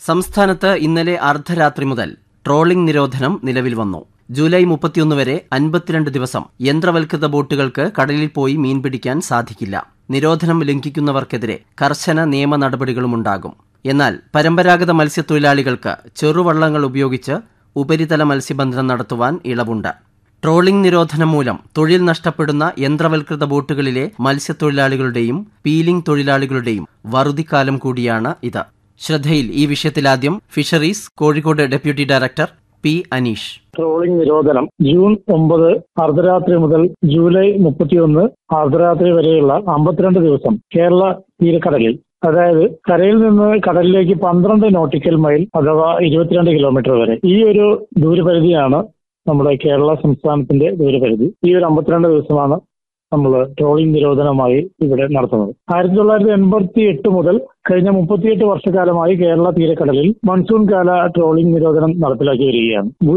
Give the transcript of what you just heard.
സംസ്ഥാനത്ത് ഇന്നലെ അർദ്ധരാത്രി മുതൽ ട്രോളിംഗ് നിരോധനം നിലവിൽ വന്നു ജൂലൈ മുപ്പത്തിയൊന്ന് വരെ അൻപത്തിരണ്ട് ദിവസം യന്ത്രവൽകൃത ബോട്ടുകൾക്ക് കടലിൽ പോയി മീൻ പിടിക്കാൻ സാധിക്കില്ല നിരോധനം ലംഘിക്കുന്നവർക്കെതിരെ കർശന നിയമ നടപടികളുമുണ്ടാകും എന്നാൽ പരമ്പരാഗത മത്സ്യത്തൊഴിലാളികൾക്ക് ചെറുവള്ളങ്ങൾ ഉപയോഗിച്ച് ഉപരിതല മത്സ്യബന്ധനം നടത്തുവാൻ ഇളവുണ്ട് ട്രോളിംഗ് നിരോധനം മൂലം തൊഴിൽ നഷ്ടപ്പെടുന്ന യന്ത്രവൽകൃത ബോട്ടുകളിലെ മത്സ്യത്തൊഴിലാളികളുടെയും പീലിംഗ് തൊഴിലാളികളുടെയും വറുതിക്കാലം കൂടിയാണ് ഇത് ശ്രദ്ധയിൽ ഈ വിഷയത്തിലാദ്യം fisheries Kozhikode deputy director P Aneesh trolling നിരോധനം ജൂൺ ഒമ്പത് അർദ്ധരാത്രി മുതൽ ജൂലൈ മുപ്പത്തിയൊന്ന് അർദ്ധരാത്രി വരെയുള്ള അമ്പത്തിരണ്ട് ദിവസം കേരള തീരക്കടലിൽ അതായത് കരയിൽ നിന്ന് കടലിലേക്ക് പന്ത്രണ്ട് നോട്ടിക്കൽ മൈൽ അഥവാ ഇരുപത്തിരണ്ട് കിലോമീറ്റർ വരെ ഈ ഒരു ദൂരപരിധിയാണ് നമ്മുടെ കേരള സംസ്ഥാനത്തിന്റെ ദൂരപരിധി ഈ ഒരു അമ്പത്തിരണ്ട് ദിവസമാണ് നമ്മൾ ട്രോളിംഗ് നിരോധനമായി ഇവിടെ നടത്തുന്നത് ആയിരത്തി തൊള്ളായിരത്തി എൺപത്തി എട്ട് മുതൽ കഴിഞ്ഞ മുപ്പത്തിയെട്ട് വർഷക്കാലമായി കേരള തീരക്കടലിൽ മൺസൂൺ കാല ട്രോളിംഗ് നിരോധനം നടപ്പിലാക്കി വരികയാണ്